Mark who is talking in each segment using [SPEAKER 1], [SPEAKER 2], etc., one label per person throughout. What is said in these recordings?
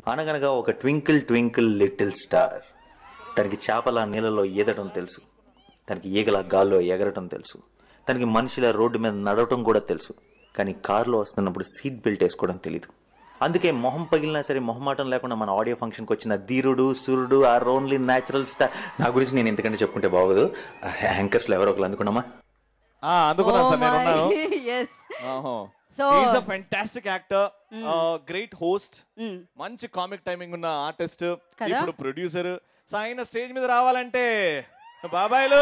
[SPEAKER 1] అనగనగా ఒక twinkle twinkle little star తనకి చేపల నీళ్ళలో ఈదడం తెలుసు తనకి ఈగల గాల్లో ఎగరటం తెలుసు తనకి మనిషిలా రోడ్డు మీద నడవటం కూడా తెలుసు కానీ కారులో వస్తున్నప్పుడు సీట్ బెల్ట్ వేసుకోవడం తెలియదు అందుకే మొహం పగిలినా సరే మొహమాటం లేకుండా మన ఆడియో ఫంక్షన్కి వచ్చిన ధీరుడు సూర్యుడు ఆర్ ఓన్లీ న్యాచురల్ స్టార్ నా గురించి నేను ఎందుకంటే చెప్పుకుంటే బాగోదు యాంకర్స్లో ఎవరో ఒకరు అందుకున్నామా
[SPEAKER 2] ఆ, అందుకున్నాను సార్ నేను ఉన్నాను
[SPEAKER 3] yes So-
[SPEAKER 2] is a fantastic actor great host మంచి కామిక్ టైమింగ్ ఉన్న ఆర్టిస్ట్
[SPEAKER 3] కదా?
[SPEAKER 2] ఇప్పుడు ప్రొడ్యూసర్ సో ఆయన స్టేజ్ మీద రావాలంటే బాబాయ్లు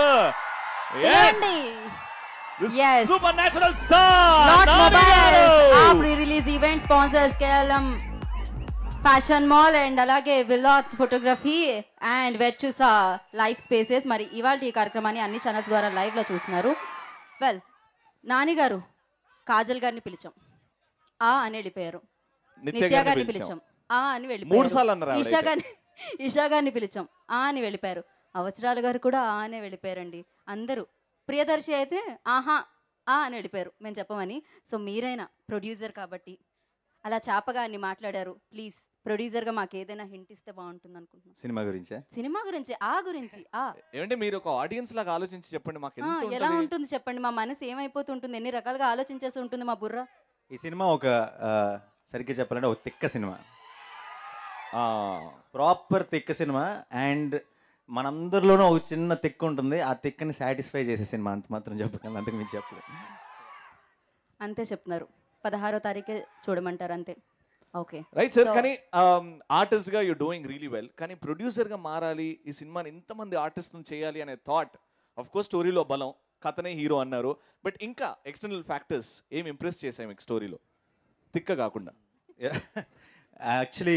[SPEAKER 3] Yes.
[SPEAKER 2] Super natural star
[SPEAKER 3] Not mobiles. ఆ ప్రీ రిలీజ్ ఈవెంట్ స్పాన్సర్స్ కేవలం ఫ్యాషన్ మాల్ అండ్ అలాగే విలాట్ ఫోటోగ్రఫీ అండ్ వెచ్చుసా లైవ్ స్పేసెస్ మరి ఇవాళ ఈ కార్యక్రమాన్ని అన్ని ఛానల్స్ ద్వారా live లో చూస్తున్నారు వెల్ నాని గారు కాజల్ గారిని పిలిచాం ఆ అని వెళ్ళిపోయారు
[SPEAKER 2] నిత్య
[SPEAKER 3] నిత్య
[SPEAKER 2] గారిని
[SPEAKER 3] గారిని
[SPEAKER 2] పిలిచాం.
[SPEAKER 3] పిలిచాం ఆ అని
[SPEAKER 2] మూడు
[SPEAKER 3] వెళ్ళిపోయారు
[SPEAKER 2] సార్లు అన్నారు ఆవిడ
[SPEAKER 3] ఈషా
[SPEAKER 2] అయితే.
[SPEAKER 3] గారిని ఈషా గారిని పిలిచాం ఆ అని వెళ్ళిపోయారు అవసరాలు గారు కూడా ఆ అనే వెళ్ళిపోయారండి అందరూ ప్రియదర్శి అయితే ఆహా ఆ అని వెళ్ళిపోయారు మేము చెప్పమని సో మీరైనా ప్రొడ్యూసర్ కాబట్టి అలా చాపగా అన్ని మాట్లాడారు ప్లీజ్ ప్రొడ్యూసర్గా మాకు ఏదైనా హింట్ ఇస్తే బాగుంటుంది అనుకుంటున్నాను
[SPEAKER 1] సినిమా గురించే
[SPEAKER 3] సినిమా గురించి ఆ గురించి ఆ
[SPEAKER 2] ఏమంటే మీరు ఒక ఆడియన్స్ లాగా ఆలోచించి చెప్పండి మాకు
[SPEAKER 3] ఆ,
[SPEAKER 2] ఎంత
[SPEAKER 3] ఎలా
[SPEAKER 2] ఉంటది?
[SPEAKER 3] ఉంటుంది చెప్పండి మా మనసు ఏమైపోతుంటుంది ఎన్ని రకాలుగా ఆలోచించేసి ఉంటుంది మా బుర్ర
[SPEAKER 1] ఈ సినిమా ఒక ఆ, సరిగ్గా చెప్పాలంటే ఒక తిక్క సినిమా
[SPEAKER 2] ఆ,
[SPEAKER 1] ప్రాపర్ తిక్క సినిమా అండ్ మనందరిలోనూ ఒక చిన్న తిక్క ఉంటుంది ఆ తిక్కని సాటిస్ఫై చేసే సినిమా అంత మాత్రం చెప్పగలను అంతకు మించి చెప్పలేదు
[SPEAKER 3] అంతే చెప్తున్నారు పదహారో తారీఖే చూడమంటారు అంతే ఓకే
[SPEAKER 2] రైట్ సార్
[SPEAKER 3] So-
[SPEAKER 2] కానీ ఆర్టిస్ట్ గా యూ డూయింగ్ రియలీ వెల్ కానీ ప్రొడ్యూసర్ గా మారాలి ఈ సినిమాని ఇంతమంది ఆర్టిస్ట్ చేయాలి అనే థాట్ అఫ్ కోర్స్ స్టోరీలో బలం కథనే హీరో అన్నారు బట్ ఇంకా ఎక్స్టర్నల్ ఫ్యాక్టర్స్ ఏం ఇంప్రెస్ చేసాయి మీకు స్టోరీలో తిక్క కాకుండా
[SPEAKER 1] యాక్చువల్లీ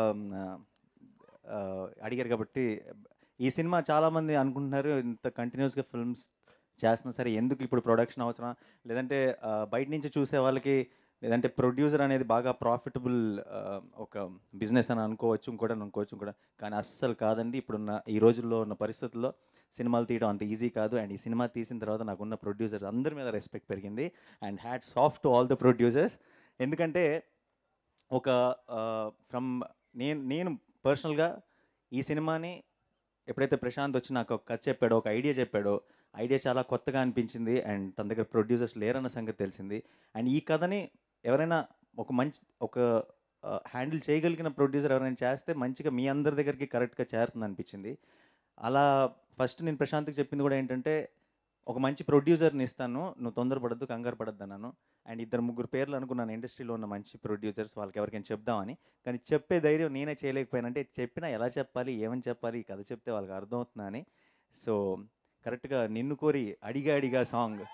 [SPEAKER 1] అడిగారు కాబట్టి ఈ సినిమా చాలామంది అనుకుంటున్నారు ఇంత కంటిన్యూస్గా ఫిల్మ్స్ చేస్తున్నా సరే ఎందుకు ఇప్పుడు ప్రొడక్షన్ అవసరం లేదంటే ఆ, బయట నుంచి చూసే వాళ్ళకి లేదంటే ప్రొడ్యూసర్ అనేది బాగా ప్రాఫిటబుల్ ఒక బిజినెస్ అని అనుకోవచ్చు ఇంకోటి అని అనుకోవచ్చు ఇంకోటి కానీ అస్సలు కాదండి ఇప్పుడున్న ఈ రోజుల్లో ఉన్న పరిస్థితుల్లో సినిమాలు తీయడం అంత ఈజీ కాదు అండ్ ఈ సినిమా తీసిన తర్వాత నాకున్న ప్రొడ్యూసర్స్ అందరి మీద రెస్పెక్ట్ పెరిగింది and had soft to all the producers ఎందుకంటే ఒక ఫ్రమ్ నేను నేను పర్సనల్గా ఈ సినిమాని ఎప్పుడైతే ప్రశాంత్ వచ్చి నాకు ఒక కథ చెప్పాడో ఒక ఐడియా చెప్పాడో ఐడియా చాలా కొత్తగా అనిపించింది అండ్ తన దగ్గర ప్రొడ్యూసర్స్ లేరన్న సంగతి తెలిసింది అండ్ ఈ కథని ఎవరైనా ఒక మంచి ఒక హ్యాండిల్ చేయగలిగిన ప్రొడ్యూసర్ ఎవరైనా చేస్తే మంచిగా మీ అందరి దగ్గరికి కరెక్ట్గా చేరుతుంది అనిపించింది అలా ఫస్ట్ నేను ప్రశాంత్కి చెప్పింది కూడా ఏంటంటే ఒక మంచి ప్రొడ్యూసర్ని ఇస్తాను నువ్వు తొందరపడద్దు కంగారు పడద్దు అన్నాను అండ్ ఇద్దరు ముగ్గురు పేర్లు అనుకున్నాను ఇండస్ట్రీలో ఉన్న మంచి ప్రొడ్యూసర్స్ వాళ్ళకి ఎవరికైనా చెప్దామని కానీ చెప్పే ధైర్యం నేనే చేయలేకపోయానంటే చెప్పినా ఎలా చెప్పాలి ఏమని చెప్పాలి ఈ కథ చెప్తే వాళ్ళకి అర్థమవుతుందా అని సో కరెక్ట్గా నిన్ను కోరి అడిగా అడిగా సాంగ్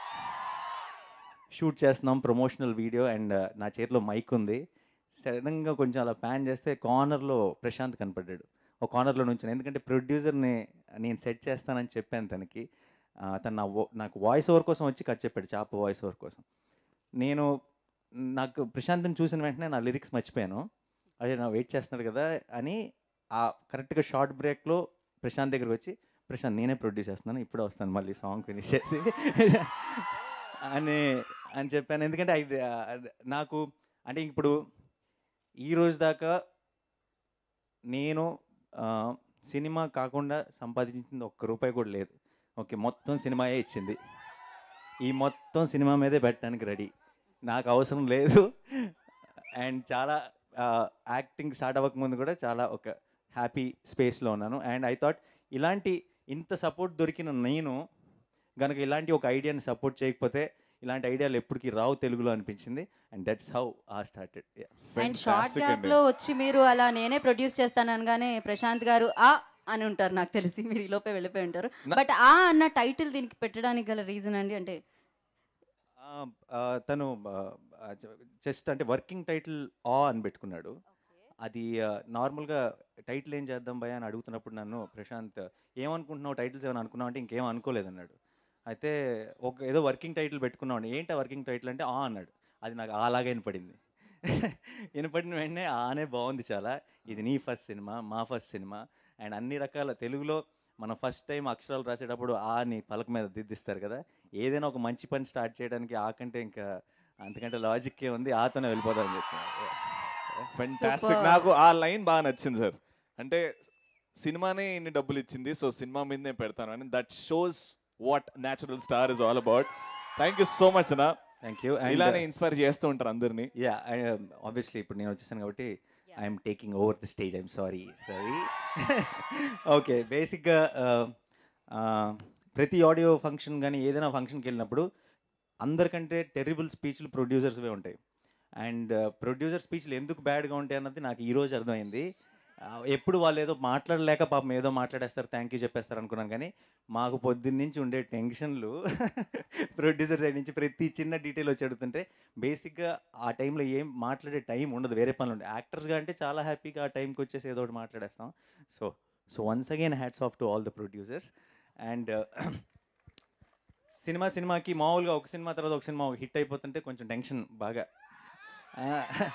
[SPEAKER 1] షూట్ చేస్తున్నాం ప్రమోషనల్ వీడియో అండ్ నా చేతిలో మైక్ ఉంది సడన్గా కొంచెం అలా ప్యాన్ చేస్తే కార్నర్లో ప్రశాంత్ కనపడ్డాడు ఒక కార్నర్లో నుంచి ఎందుకంటే ప్రొడ్యూసర్ని నేను సెట్ చేస్తానని చెప్పాను తనకి ఆ, తను నా వో- నాకు వాయిస్ ఓవర్ కోసం వచ్చి కట్ చెప్పాడు చాప వాయిస్ ఓవర్ కోసం నేను నాకు ప్రశాంత్ని చూసిన వెంటనే నా లిరిక్స్ మర్చిపోయాను అదే నా వెయిట్ చేస్తున్నాడు కదా అని ఆ కరెక్ట్గా షార్ట్ బ్రేక్లో ప్రశాంత్ దగ్గరికి వచ్చి ప్రశాంత్ నేనే ప్రొడ్యూస్ చేస్తున్నాను ఇప్పుడే వస్తాను మళ్ళీ సాంగ్ ఫినిష్ చేసి అని అని చెప్పాను ఎందుకంటే ఐ నాకు అంటే ఇప్పుడు ఈ రోజు దాకా నేను ఆ, సినిమా కాకుండా సంపాదించింది ఒక్క రూపాయి కూడా లేదు ఓకే మొత్తం సినిమాయే ఇచ్చింది ఈ మొత్తం సినిమా మీదే పెట్టడానికి రెడీ నాకు అవసరం లేదు అండ్ చాలా యాక్టింగ్ స్టార్ట్ అవ్వకముందు కూడా చాలా ఒక హ్యాపీ స్పేస్లో ఉన్నాను అండ్ ఐ థాట్ ఇలాంటి ఇంత సపోర్ట్ దొరికిన నేను కనుక ఇలాంటి ఒక ఐడియాని సపోర్ట్ చేయకపోతే ఇలాంటి ఐడియాలు ఎప్పటికీ రావు తెలుగులో అనిపించింది and that's how uh started
[SPEAKER 3] and short gap లో వచ్చి మీరు అలా నేనే ప్రొడ్యూస్ చేస్తాను అనగానే ప్రశాంత్ గారు ఆ అని ఉంటారు నాకు తెలిసి మీరు ఈ లోపే వెళ్ళిపోయి ఉంటారు
[SPEAKER 2] నా-
[SPEAKER 3] బట్ ఆ అన్న టైటిల్ దీనికి పెట్టడానికి గల రీజన్ అండి అంటే
[SPEAKER 1] తను జస్ట్ అంటే వర్కింగ్ టైటిల్ ఆ అని పెట్టుకున్నాడు అది నార్మల్గా టైటిల్ ఏం చేద్దాం భయ అని అడుగుతున్నప్పుడు నన్ను ప్రశాంత్ ఏమనుకుంటున్నావు టైటిల్స్ ఏమైనా అనుకున్నావు అంటే ఇంకేం అనుకోలేదన్నాడు అయితే ఒక ఏదో వర్కింగ్ టైటిల్ పెట్టుకున్నావు ఏంటి వర్కింగ్ టైటిల్ అంటే ఆ అన్నాడు అది నాకు అలాగే వినపడింది వినపడిన వెంటనే ఆనే బాగుంది చాలా ఇది నీ ఫస్ట్ సినిమా మా ఫస్ట్ సినిమా అండ్ అన్ని రకాల తెలుగులో మనం ఫస్ట్ టైం అక్షరాలు రాసేటప్పుడు ఆ అని పలక మీద దిద్దిస్తారు కదా ఏదైనా ఒక మంచి పని స్టార్ట్ చేయడానికి ఆ కంటే ఇంకా అంతకంటే లాజిక్కే ఉంది ఆతోనే వెళ్ళిపోదాం అని చెప్పి
[SPEAKER 2] ఫెంటాస్టిక్
[SPEAKER 3] Super.
[SPEAKER 2] నాకు ఆ లైన్ బాగా నచ్చింది సార్ అంటే సినిమానే ఇన్ని డబ్బులు ఇచ్చింది సో సినిమా మీదనే పెడతాను అని that shows what natural star is all about thank you so much అన్న
[SPEAKER 1] థ్యాంక్ యూ
[SPEAKER 2] ఇలానే ఇన్స్పైర్ చేస్తూ ఉంటారు అందరినీ
[SPEAKER 1] యా ఆబ్వియస్లీ ఇప్పుడు నేను వచ్చేసాను కాబట్టి I'm taking over the stage I'm sorry Ravi okay బేసిక్గా ప్రతి ఆడియో ఫంక్షన్ కానీ ఏదైనా ఫంక్షన్కి వెళ్ళినప్పుడు అందరికంటే టెరిబుల్ స్పీచ్లు ప్రొడ్యూసర్స్వే ఉంటాయి అండ్ ప్రొడ్యూసర్ స్పీచ్లు ఎందుకు బ్యాడ్గా ఉంటాయి అన్నది నాకు ఈరోజు అర్థమైంది ఆ, ఎప్పుడు వాళ్ళు ఏదో మాట్లాడలేక పాపం ఏదో మాట్లాడేస్తారు థ్యాంక్ యూ చెప్పేస్తారు అనుకున్నాను కానీ మాకు పొద్దున్న నుంచి ఉండే టెన్షన్లు ప్రొడ్యూసర్ సైడ్ నుంచి ప్రతి చిన్న డీటెయిల్ వచ్చి అడుగుతుంటే బేసిక్గా ఆ టైంలో ఏం మాట్లాడే టైం ఉండదు వేరే పనులు ఉంటాయి యాక్టర్స్గా అంటే చాలా హ్యాపీగా ఆ టైంకి వచ్చేసి ఏదో ఒకటి మాట్లాడేస్తాం so so once again hats off to all the producers and సినిమా సినిమాకి మామూలుగా ఒక సినిమా తర్వాత ఒక సినిమా హిట్ అయిపోతుంటే కొంచెం టెన్షన్ బాగా ఆ,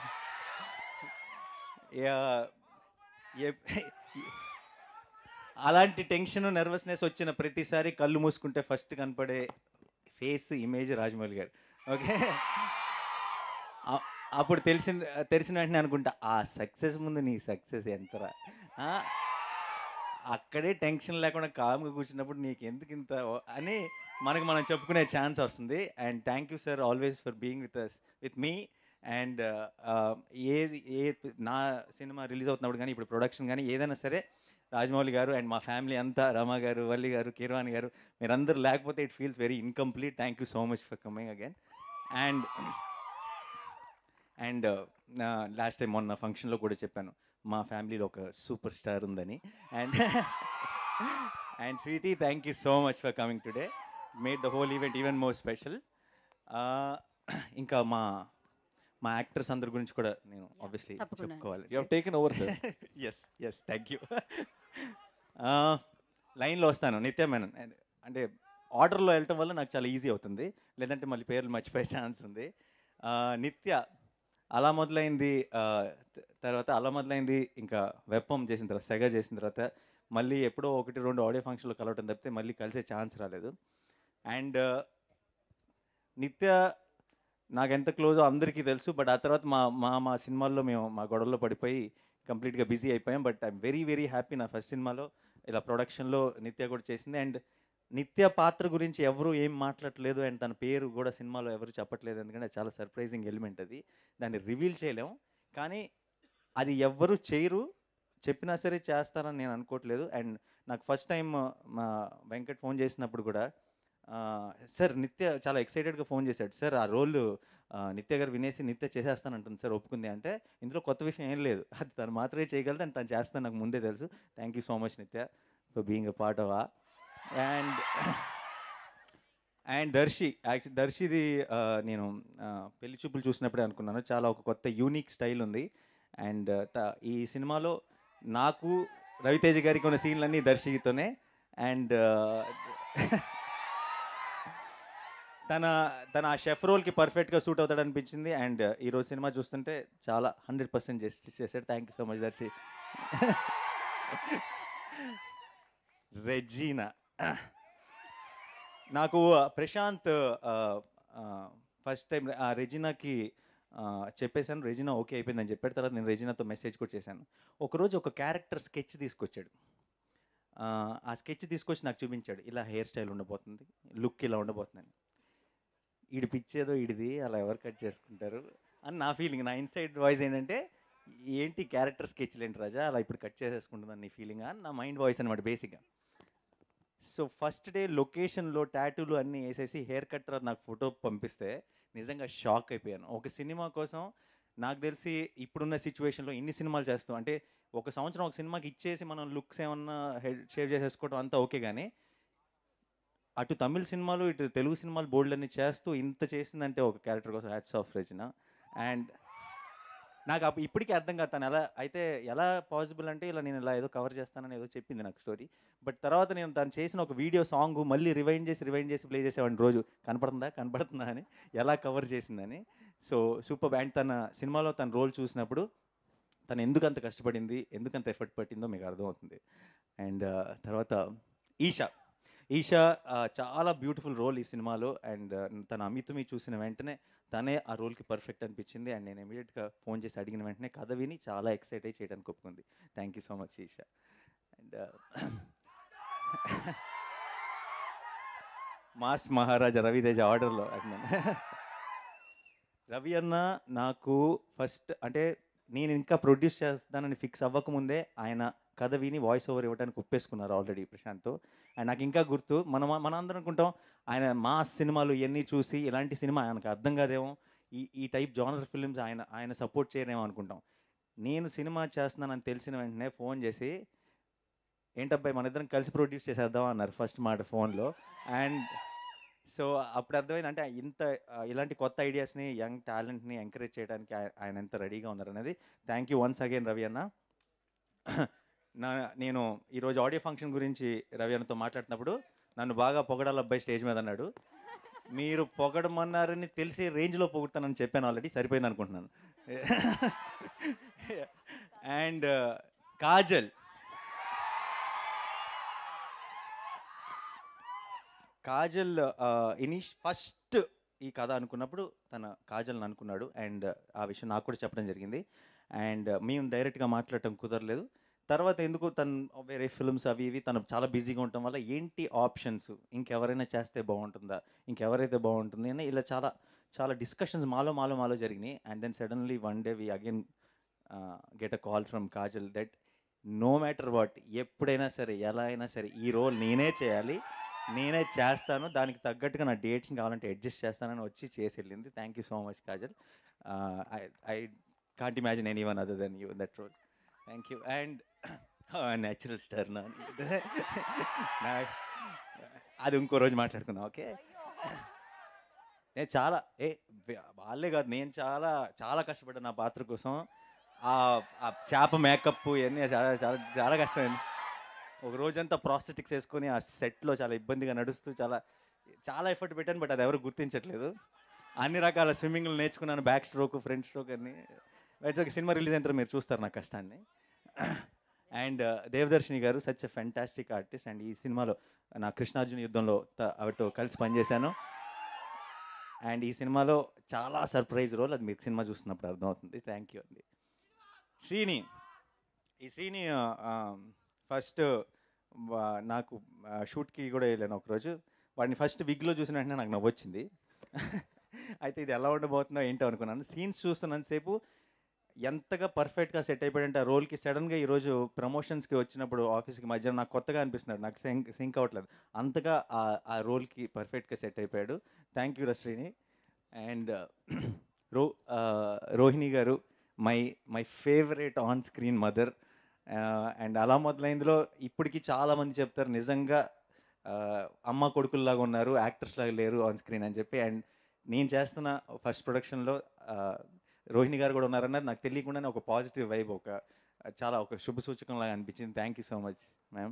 [SPEAKER 1] యా- ఎప్- అలాంటి టెన్షన్ నర్వస్నెస్ వచ్చిన ప్రతిసారి కళ్ళు మూసుకుంటే ఫస్ట్ కనపడే ఫేస్ ఇమేజ్ రాజమౌళి గారు ఓకే అ- అప్పుడు తెలిసిన తెలిసిన వెంటనే అనుకుంటా ఆ సక్సెస్ ముందు నీ సక్సెస్ ఎంతరా ఆ, అక్కడే టెన్షన్ లేకుండా కామ్గా కూర్చున్నప్పుడు నీకు ఎందుకు ఇంత ఓ- అని మనకు మనం చెప్పుకునే ఛాన్స్ వస్తుంది and thank you sir always for being with us with మీ అండ్ ఏది ఏ నా సినిమా రిలీజ్ అవుతున్నప్పుడు కానీ ఇప్పుడు ప్రొడక్షన్ కానీ ఏదైనా సరే రాజమౌళి గారు అండ్ మా ఫ్యామిలీ అంతా రమ గారు వల్లి గారు కిర్వాణి గారు మీరందరూ లేకపోతే it feels very incomplete thank you so much for coming again and and last time మొన్న ఫంక్షన్లో కూడా చెప్పాను మా ఫ్యామిలీలో ఒక సూపర్ స్టార్ ఉందని and and Sweety thank you so much for coming today made the whole event even more special ఇంకా మా మా యాక్టర్స్ అందరి గురించి కూడా నేను ఆబ్వియస్లీ
[SPEAKER 3] తప్పకుండా.
[SPEAKER 2] యూ
[SPEAKER 1] చెప్పుకోవాలి
[SPEAKER 2] have taken over sir
[SPEAKER 1] yes yes thank you లైన్లో వస్తాను నిత్య మేనన్ అంటే ఆర్డర్లో వెళ్ళటం వల్ల నాకు చాలా ఈజీ అవుతుంది లేదంటే మళ్ళీ పేర్లు మర్చిపోయే ఛాన్స్ ఉంది ఆ, నిత్య అలా మొదలైంది ఆ, త- తర్వాత అలా మొదలైంది ఇంకా వెప్పం చేసిన తర్వాత సెగ చేసిన తర్వాత మళ్ళీ ఎప్పుడో ఒకటి రెండు ఆడియో ఫంక్షన్లో కలవటం తప్పితే మళ్ళీ కలిసే ఛాన్స్ రాలేదు అండ్ నిత్య నాకు ఎంత క్లోజో అందరికీ తెలుసు బట్ ఆ తర్వాత మా మా మా సినిమాల్లో మేము మా గొడవల్లో పడిపోయి కంప్లీట్గా బిజీ అయిపోయాం but I'm very very happy నా ఫస్ట్ సినిమాలో ఇలా ప్రొడక్షన్లో నిత్య కూడా చేసింది అండ్ నిత్య పాత్ర గురించి ఎవరు ఏం మాట్లాడట్లేదు అండ్ తన పేరు కూడా సినిమాలో ఎవరు చెప్పట్లేదు ఎందుకంటే చాలా సర్ప్రైజింగ్ ఎలిమెంట్ అది దాన్ని రివీల్ చేయలేం కానీ అది ఎవ్వరు చేయరు చెప్పినా సరే చేస్తారని నేను అనుకోవట్లేదు అండ్ నాకు ఫస్ట్ టైం మా వెంకట్ ఫోన్ చేసినప్పుడు కూడా ఆ, సార్ నిత్య చాలా ఎక్సైటెడ్గా ఫోన్ చేశాడు సార్ ఆ రోల్ నిత్య గారు వినేసి నిత్య చేసేస్తానంటుంది సార్ ఒప్పుకుంది అంటే ఇందులో కొత్త విషయం ఏం లేదు అది తను మాత్రమే చేయగలదు అండ్ తను చేస్తాను నాకు ముందే తెలుసు thank you so much Nithya for being a part of uh and and Darshi actually దర్శిది ఆ, నేను ఆ, పెళ్లి చూపులు చూసినప్పుడే అనుకున్నాను చాలా ఒక కొత్త యూనిక్ స్టైల్ ఉంది అండ్ ఈ సినిమాలో నాకు రవితేజ గారికి ఉన్న సీన్లన్నీ దర్శితోనే అండ్ తన తన ఆ షెఫ్ రోల్కి పర్ఫెక్ట్గా సూట్ అవుతాడు అనిపించింది అండ్ ఈరోజు సినిమా చూస్తుంటే చాలా హండ్రెడ్ పర్సెంట్ జస్టిస్ చేశాడు thank you so much Darshi Regina నాకు ప్రశాంత్ ఫస్ట్ టైం ఆ రెజినాకి ఆ, చెప్పేశాను రెజినా ఓకే అయిపోయిందని చెప్పాడు తర్వాత నేను రెజినాతో మెసేజ్ కూడా చేశాను ఒకరోజు ఒక క్యారెక్టర్ స్కెచ్ తీసుకొచ్చాడు ఆ, ఆ స్కెచ్ తీసుకొచ్చి నాకు చూపించాడు ఇలా హెయిర్ స్టైల్ ఉండబోతుంది లుక్ ఇలా ఉండబోతుందని ఈడి పిచ్చేదో ఈడిది అలా ఎవరు కట్ చేసుకుంటారు అని నా ఫీలింగ్ నా ఇన్సైడ్ వాయిస్ ఏంటంటే ఏంటి క్యారెక్టర్ స్కెచ్లు ఏంటి రాజా అలా ఇప్పుడు కట్ చేసేసుకుంటుందని నీ ఫీలింగ్ అని నా మైండ్ వాయిస్ అనమాట బేసిక్గా సో ఫస్ట్ డే లొకేషన్లో టాటూలు అన్నీ వేసేసి హెయిర్ కట్ తర్వాత నాకు ఫోటో పంపిస్తే నిజంగా షాక్ అయిపోయాను ఒక సినిమా కోసం నాకు తెలిసి ఇప్పుడున్న సిచ్యువేషన్లో ఇన్ని సినిమాలు చేస్తాం అంటే ఒక సంవత్సరం ఒక సినిమాకి ఇచ్చేసి మనం లుక్స్ ఏమన్నా హెడ్ షేవ్ చేసేసుకోవడం అంతా ఓకే కానీ అటు తమిళ సినిమాలు ఇటు తెలుగు సినిమాలు బోల్డ్లన్నీ చేస్తూ ఇంత చేసిందంటే ఒక క్యారెక్టర్ కోసం హ్యాట్స్ ఆఫ్ రచన అండ్ నాకు అప్పుడు ఇప్పటికీ అర్థం కాదు తను ఎలా అయితే ఎలా పాసిబుల్ అంటే ఇలా నేను ఇలా ఏదో కవర్ చేస్తానని ఏదో చెప్పింది నాకు స్టోరీ బట్ తర్వాత నేను తను చేసిన ఒక వీడియో సాంగ్ మళ్ళీ రివైండ్ చేసి రివైండ్ చేసి ప్లే చేసేవాడిని రోజు కనపడుతుందా కనపడుతుందా అని ఎలా కవర్ చేసిందని సో సూపర్ అండ్ తన సినిమాలో తన రోల్ చూసినప్పుడు తను ఎందుకు అంత కష్టపడింది ఎందుకు అంత ఎఫర్ట్ పట్టిందో మీకు అర్థమవుతుంది అండ్ తర్వాత ఈషా ఈషా ఆ, చాలా బ్యూటిఫుల్ రోల్ ఈ సినిమాలో అండ్ తన అమితుమి చూసిన వెంటనే తనే ఆ రోల్కి పర్ఫెక్ట్ అనిపించింది అండ్ నేను ఇమీడియట్గా ఫోన్ చేసి అడిగిన వెంటనే కథ విని చాలా ఎక్సైట్ అయ్యి చేయడానికి ఒప్పుకుంది thank you so much Eesha and mass Maharaja Ravi Teja ఆర్డర్లో అన్నాను రవి అన్న నాకు ఫస్ట్ అంటే నేను ఇంకా ప్రొడ్యూస్ చేస్తానని ఫిక్స్ అవ్వకముందే ఆయన కథ విని వాయిస్ ఓవర్ ఇవ్వడానికి ఒప్పేసుకున్నారు ఆల్రెడీ ప్రశాంత్తో అండ్ నాకు ఇంకా గుర్తు మనం మనం అందరం అనుకుంటాం ఆయన మా సినిమాలు ఇవన్నీ చూసి ఇలాంటి సినిమా ఆయనకు అర్థం కాదేమో ఈ ఈ టైప్ జానర్ ఫిల్మ్స్ ఆయన ఆయన సపోర్ట్ చేయరేమో అనుకుంటాం నేను సినిమా చేస్తున్నానని తెలిసిన వెంటనే ఫోన్ చేసి ఏంటబ్బాయి మన ఇద్దరం కలిసి ప్రొడ్యూస్ చేసేద్దాం అన్నారు ఫస్ట్ మాట ఫోన్లో అండ్ సో అప్పుడు అర్థమైంది అంటే ఇంత ఆ, ఇలాంటి కొత్త ఐడియాస్ని యంగ్ టాలెంట్ని ఎంకరేజ్ చేయడానికి ఆయ- ఆయన ఎంత రెడీగా ఉన్నారు అనేది thank you once again Ravi అన్న నా నేను ఈరోజు ఆడియో ఫంక్షన్ గురించి రవి అన్నతో మాట్లాడుతున్నప్పుడు నన్ను బాగా పొగడాలి అబ్బాయి స్టేజ్ మీద అన్నాడు మీరు పొగడమన్నారని తెలిసే రేంజ్లో పొగుడతానని చెప్పాను ఆల్రెడీ సరిపోయింది అనుకుంటున్నాను అండ్ కాజల్ కాజల్ ఇనిష్ ఫస్ట్ ఈ కథ అనుకున్నప్పుడు తన కాజల్ని అనుకున్నాడు అండ్ ఆ విషయం నాకు కూడా చెప్పడం జరిగింది అండ్ మేము డైరెక్ట్గా మాట్లాడటం కుదరలేదు తర్వాత ఎందుకు తను వేరే ఫిల్మ్స్ అవి ఇవి తను చాలా బిజీగా ఉండటం వల్ల ఏంటి ఆప్షన్స్ ఇంకెవరైనా చేస్తే బాగుంటుందా ఇంకెవరైతే బాగుంటుంది అని ఇలా చాలా చాలా డిస్కషన్స్ మాలో మాలో మాలో జరిగినాయి and then suddenly one day we again get a call from Kajal that no matter what ఎప్పుడైనా సరే ఎలా అయినా సరే ఈ రోల్ నేనే చేయాలి నేనే చేస్తాను దానికి తగ్గట్టుగా నా డేట్స్ని కావాలంటే అడ్జస్ట్ చేస్తానని వచ్చి చేసి వెళ్ళింది thank you so much Kajal I can't imagine anyone other then you that role thank you and natural star నా నా- అది ఇంకో రోజు మాట్లాడుకుందాం ఓకే నేను చాలా ఏ వే- వాళ్ళే కాదు నేను చాలా చాలా కష్టపడ్డా నా పాత్ర కోసం ఆ ఆ చేప మేకప్ ఇవన్నీ చాలా చాలా చాలా కష్టమైంది ఒక రోజంతా ప్రాస్థెటిక్స్ వేసుకొని ఆ సెట్లో చాలా ఇబ్బందిగా నడుస్తూ చాలా చాలా ఎఫర్ట్ పెట్టాను బట్ అది ఎవరు గుర్తించట్లేదు అన్ని రకాల స్విమ్మింగ్లు నేర్చుకున్నాను బ్యాక్ స్ట్రోక్ ఫ్రంట్ స్ట్రోక్ అన్ని బట్ ఒక సినిమా రిలీజ్ అయిన తర్వాత మీరు చూస్తారు నా కష్టాన్ని అండ్ దేవదర్శిని గారు such a fantastic artist and ఈ సినిమాలో నా కృష్ణార్జున యుద్ధంలో త- ఆవిడతో కలిసి పనిచేశాను అండ్ ఈ సినిమాలో చాలా సర్ప్రైజ్ రోల్ అది మీకు సినిమా చూస్తున్నప్పుడు అర్థమవుతుంది థ్యాంక్ యూ అండి శ్రీని ఈ శ్రీని ఫస్ట్ నాకు షూట్కి కూడా వెళ్ళాను ఒకరోజు వాడిని ఫస్ట్ విగ్లో చూసిన వెంటనే నాకు నవ్వొచ్చింది అయితే ఇది ఎలా ఉండబోతుందో ఏంటో అనుకున్నాను సీన్స్ చూస్తున్నంతసేపు ఎంతగా పర్ఫెక్ట్గా సెట్ అయిపోయాడంటే ఆ రోల్కి సడన్గా ఈరోజు ప్రమోషన్స్కి వచ్చినప్పుడు ఆఫీస్కి మధ్యాహ్నం నాకు కొత్తగా అనిపిస్తున్నాడు నాకు సింక్ సింక్ అవ్వట్లేదు అంతగా ఆ ఆ రోల్కి పర్ఫెక్ట్గా సెట్ అయిపోయాడు థ్యాంక్ యూ రశ్రీని అండ్ రో ఆ, రోహిణి గారు my my favourite on screen mother and అలా మొదలైందిలో ఇప్పటికీ చాలామంది చెప్తారు నిజంగా ఆ, అమ్మ కొడుకుల్లాగా ఉన్నారు యాక్టర్స్ లాగా లేరు ఆన్ స్క్రీన్ అని చెప్పి అండ్ నేను చేస్తున్న ఫస్ట్ ప్రొడక్షన్లో రోహిణి గారు కూడా ఉన్నారన్నది నాకు తెలియకుండానే ఒక పాజిటివ్ వైబ్ ఒక చాలా ఒక శుభ సూచకం లాగా అనిపించింది thank you so much ma'am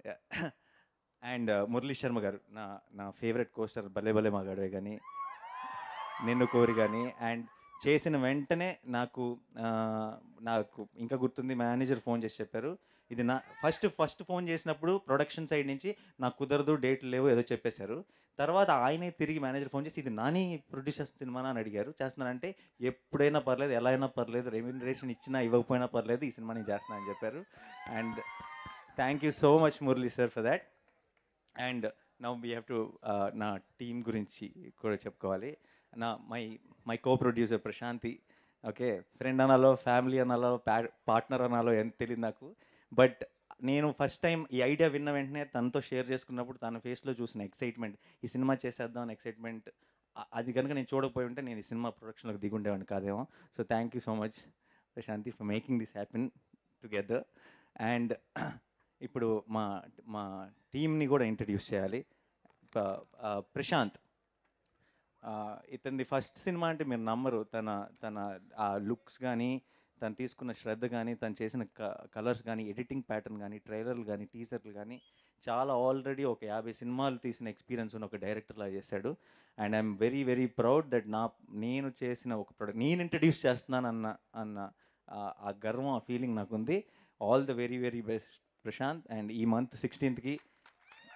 [SPEAKER 1] and Murali Sharma గారు నా నా ఫేవరెట్ కోస్టర్ భలే భలే మగాడే కానీ నిన్ను కోరి కానీ అండ్ చేసిన వెంటనే నాకు ఆ, నాకు ఇంకా గుర్తుంది మేనేజర్ ఫోన్ చేసి చెప్పారు ఇది నా ఫస్ట్ ఫస్ట్ ఫోన్ చేసినప్పుడు ప్రొడక్షన్ సైడ్ నుంచి నాకు కుదరదు డేట్లు లేవు ఏదో చెప్పేశారు తర్వాత ఆయనే తిరిగి మేనేజర్ ఫోన్ చేసి ఇది నాని ప్రొడ్యూస్ చేస్తున్న సినిమానా అని అడిగారు చేస్తున్నానంటే ఎప్పుడైనా పర్లేదు ఎలా అయినా పర్లేదు రెమ్యూనరేషన్ ఇచ్చినా ఇవ్వకపోయినా పర్లేదు ఈ సినిమా నేను చేస్తున్నా అని చెప్పారు and thank you so much Murali sir for that and now we have to నా టీం గురించి కూడా చెప్పుకోవాలి నా my my co producer Prashanti okay friend అనాలో ఫ్యామిలీ అనాలో పార్ట్నర్ అనాలో ఎంత తెలియదు నాకు బట్ నేను ఫస్ట్ టైం ఈ ఐడియా విన్న వెంటనే తనతో షేర్ చేసుకున్నప్పుడు తన ఫేస్లో చూసిన ఎక్సైట్మెంట్ ఈ సినిమా చేసేద్దాం అని ఎక్సైట్మెంట్ అది కనుక నేను చూడకపోయి ఉంటే నేను ఈ సినిమా ప్రొడక్షన్లోకి దిగుండేవాడిని కాదేమో so thank you so much Prashanti for making this happen together and ఇప్పుడు మా మా టీంని కూడా ఇంట్రడ్యూస్ చేయాలి ప- ఆ, ప్రశాంత్ ఆ, ఇతనిది ఫస్ట్ సినిమా అంటే మీరు నమ్మరు తన తన ఆ లుక్స్ కానీ తను తీసుకున్న శ్రద్ధ కానీ తను చేసిన కలర్స్ కానీ ఎడిటింగ్ ప్యాటర్న్ కానీ ట్రైలర్లు కానీ టీజర్లు కానీ చాలా ఆల్రెడీ ఒక యాభై సినిమాలు తీసిన ఎక్స్పీరియన్స్ ఉన్న ఒక డైరెక్టర్లా చేశాడు and I'm very very proud that నా నేను చేసిన ఒక ప్రొడక్ట్ నేను ఇంట్రడ్యూస్ చేస్తున్నాను అన్న అన్న ఆ- ఆ గర్వం ఆ ఫీలింగ్ నాకుంది all the very very best Prashanth and ఈ మంత్ సిక్స్టీన్త్కి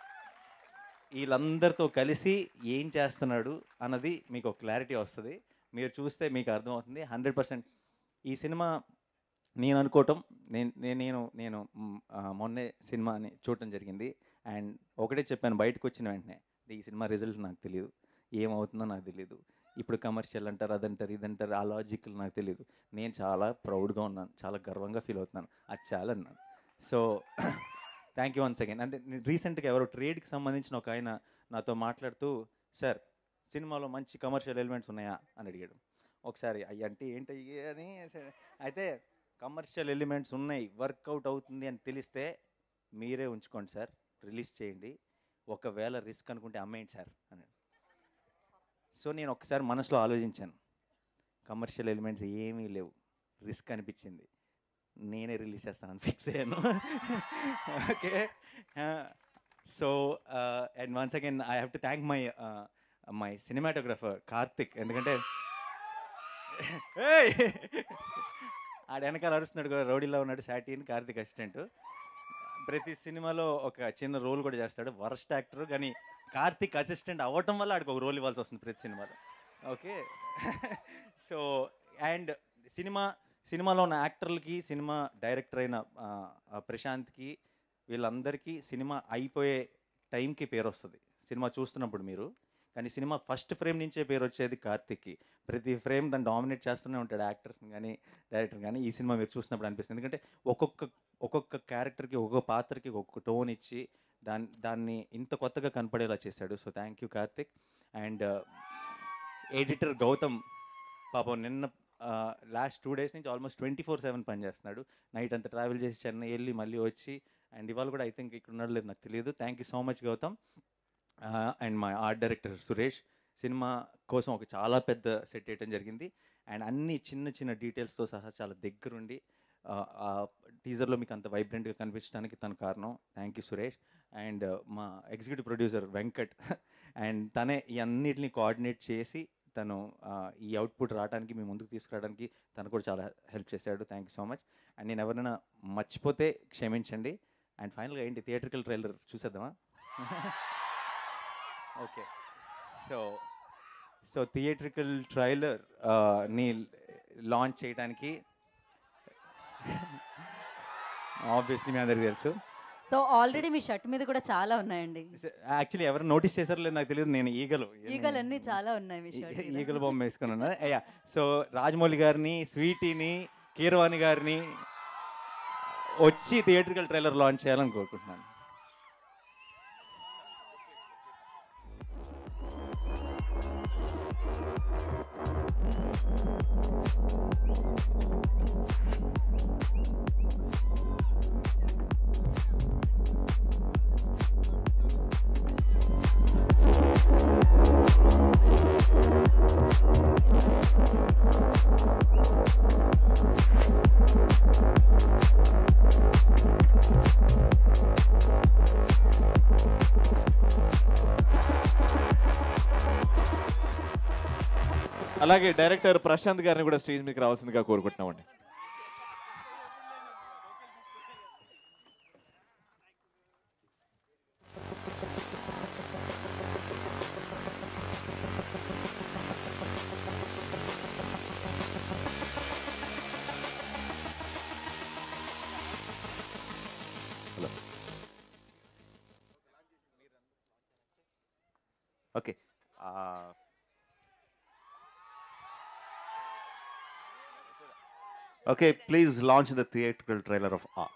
[SPEAKER 1] వీళ్ళందరితో కలిసి ఏం చేస్తున్నాడు అన్నది మీకు ఒక క్లారిటీ వస్తుంది మీరు చూస్తే మీకు అర్థమవుతుంది హండ్రెడ్ పర్సెంట్ ఈ సినిమా నేను అనుకోవటం నేను నేను నేను నేను మ్, ఆ, మొన్నే సినిమాని చూడటం జరిగింది అండ్ ఒకటే చెప్పాను బయటకు వచ్చిన వెంటనే ఈ సినిమా రిజల్ట్ నాకు తెలియదు ఏమవుతుందో నాకు తెలియదు ఇప్పుడు కమర్షియల్ అంటారు అదంటారు ఇదంటారు ఆ లాజికల్ నాకు తెలియదు నేను చాలా ప్రౌడ్గా ఉన్నాను చాలా గర్వంగా ఫీల్ అవుతున్నాను అది చాలా అన్నాను so thank you once again అంటే రీసెంట్గా ఎవరో ట్రేడ్కి సంబంధించిన ఒక ఆయన నాతో మాట్లాడుతూ సార్ సినిమాలో మంచి కమర్షియల్ ఎలిమెంట్స్ ఉన్నాయా అని అడిగాడు ఒకసారి అయ్యి అంటే ఏంటి అని అయితే కమర్షియల్ ఎలిమెంట్స్ ఉన్నాయి వర్కౌట్ అవుతుంది అని తెలిస్తే మీరే ఉంచుకోండి సార్ రిలీజ్ చేయండి ఒకవేళ రిస్క్ అనుకుంటే అమ్మేయండి సార్ అని సో నేను ఒకసారి మనసులో ఆలోచించాను కమర్షియల్ ఎలిమెంట్స్ ఏమీ లేవు రిస్క్ అనిపించింది నేనే రిలీజ్ చేస్తానని ఫిక్స్ అయ్యాను okay so and once again I have to thank my my cinematographer Karthik ఎందుకంటే ఏయ్! ఆడ వెనకాల అరుస్తున్నాడు కూడా రౌడీలో ఉన్నాడు సాటిన్ కార్తిక్ అసిస్టెంట్ ప్రతి సినిమాలో ఒక చిన్న రోల్ కూడా చేస్తాడు వరస్ట్ యాక్టర్ కానీ కార్తిక్ అసిస్టెంట్ అవ్వటం వల్ల ఆడికి ఒక రోల్ ఇవ్వాల్సి వస్తుంది ప్రతి సినిమాలో ఓకే సో అండ్ సినిమా సినిమాలో ఉన్న యాక్టర్లకి సినిమా డైరెక్టర్ అయిన ఆ, ఆ ప్రశాంత్కి వీళ్ళందరికీ సినిమా అయిపోయే టైంకి పేరు వస్తుంది సినిమా చూస్తున్నప్పుడు మీరు కానీ సినిమా ఫస్ట్ ఫ్రేమ్ నుంచే పేరు వచ్చేది కార్తిక్కి ప్రతి ఫ్రేమ్ దాన్ని డామినేట్ చేస్తూనే ఉంటాడు యాక్టర్స్ కానీ డైరెక్టర్ కానీ ఈ సినిమా మీరు చూసినప్పుడు అనిపిస్తుంది ఎందుకంటే ఒక్కొక్క ఒక్కొక్క క్యారెక్టర్కి ఒక్కొక్క పాత్రకి ఒక్కొక్క టోన్ ఇచ్చి దాన్ని దాన్ని ఇంత కొత్తగా కనపడేలా చేశాడు so thank you Karthik and editor Gautham పాపం నిన్న లాస్ట్ టూ డేస్ నుంచి ఆల్మోస్ట్ ట్వంటీ ఫోర్ సెవెన్ పనిచేస్తున్నాడు నైట్ అంతా ట్రావెల్ చేసి చెన్నై వెళ్ళి మళ్ళీ వచ్చి అండ్ ఇవాళ కూడా ఐ థింక్ ఇక్కడ ఉన్నాడు లేదు నాకు తెలియదు thank you so much Gautham and మా ఆర్ట్ డైరెక్టర్ సురేష్ సినిమా కోసం ఒక చాలా పెద్ద సెట్ వేయటం జరిగింది అండ్ అన్ని చిన్న చిన్న డీటెయిల్స్తో సహా చాలా దగ్గరుండి ఆ టీజర్లో మీకు అంత వైబ్రెంట్గా కనిపించడానికి తన కారణం థ్యాంక్ యూ సురేష్ అండ్ మా ఎగ్జిక్యూటివ్ ప్రొడ్యూసర్ వెంకట్ అండ్ తనే ఈ అన్నిటిని కోఆర్డినేట్ చేసి తను ఆ, ఈ అవుట్పుట్ రావడానికి మీ ముందుకు తీసుకురావడానికి తను కూడా చాలా హెల్ప్ చేశాడు thank you so much and నేను ఎవరైనా మర్చిపోతే క్షమించండి అండ్ ఫైనల్గా ఏంటి థియేట్రికల్ ట్రైలర్ చూసేద్దామా okay so so theatrical trailer ని లాంచ్ చేయడానికి ఆబ్వియస్లీ మీ అందరికీ తెలుసు
[SPEAKER 3] సో ఆల్రెడీ మీ షర్ట్ మీద కూడా చాలా ఉన్నాయండి
[SPEAKER 1] యాక్చువల్లీ ఎవరు నోటీస్ చేశారో లేదు నాకు తెలియదు నేను ఈగలు
[SPEAKER 3] ఈగలన్నీ చాలా ఉన్నాయి మీ షర్ట్
[SPEAKER 1] ఈ- ఈగల బొమ్మ వేసుకుని ఉన్నా అయ్యా సో రాజమౌళి గారిని స్వీటీని కీరవాణి గారిని వచ్చి థియేట్రికల్ ట్రైలర్ లాంచ్ చేయాలని కోరుకుంటున్నాను
[SPEAKER 2] అలాగే డైరెక్టర్ ప్రశాంత్ గారిని కూడా స్టేజ్ మీకు రావాల్సిందిగా కోరుకుంటున్నామండి
[SPEAKER 4] Okay. Uh, okay, please launch the theatrical trailer of R.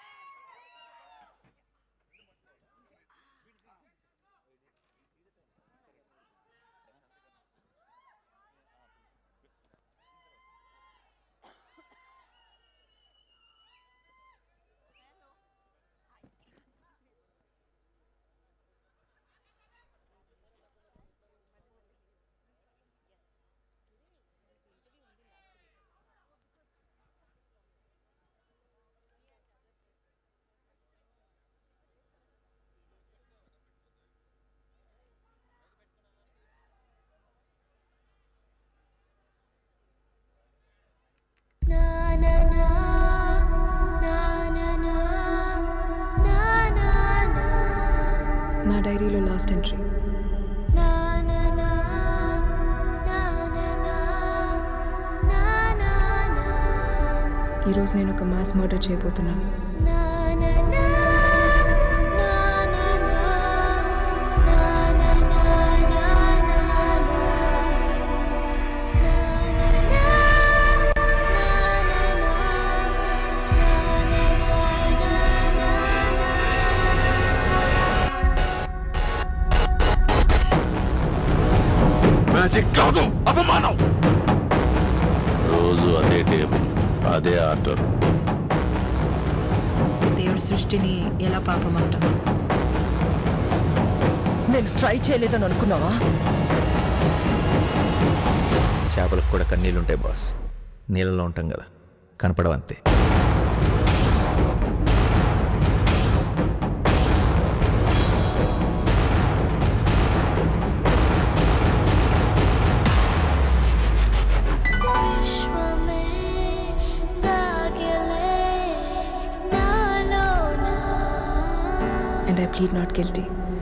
[SPEAKER 5] నా డైరీలో last entry
[SPEAKER 6] na na na na na na
[SPEAKER 5] ఈరోజు నేను ఒక మాస్ మర్డర్ చేయబోతున్నాను
[SPEAKER 6] మ్యాజిక్ కాదు అవమానం
[SPEAKER 7] రోజు అదే టేబుల్ అదే ఆర్డర్
[SPEAKER 5] దేవుడి సృష్టిని ఎలా పాపమంట
[SPEAKER 8] నేను ట్రై చేయలేదని అనుకున్నావా
[SPEAKER 9] చేపలకు కూడా కన్నీళ్ళు ఉంటాయి బాస్ నీళ్ళలో ఉంటాం కదా కనపడవంతే
[SPEAKER 5] and I plead not guilty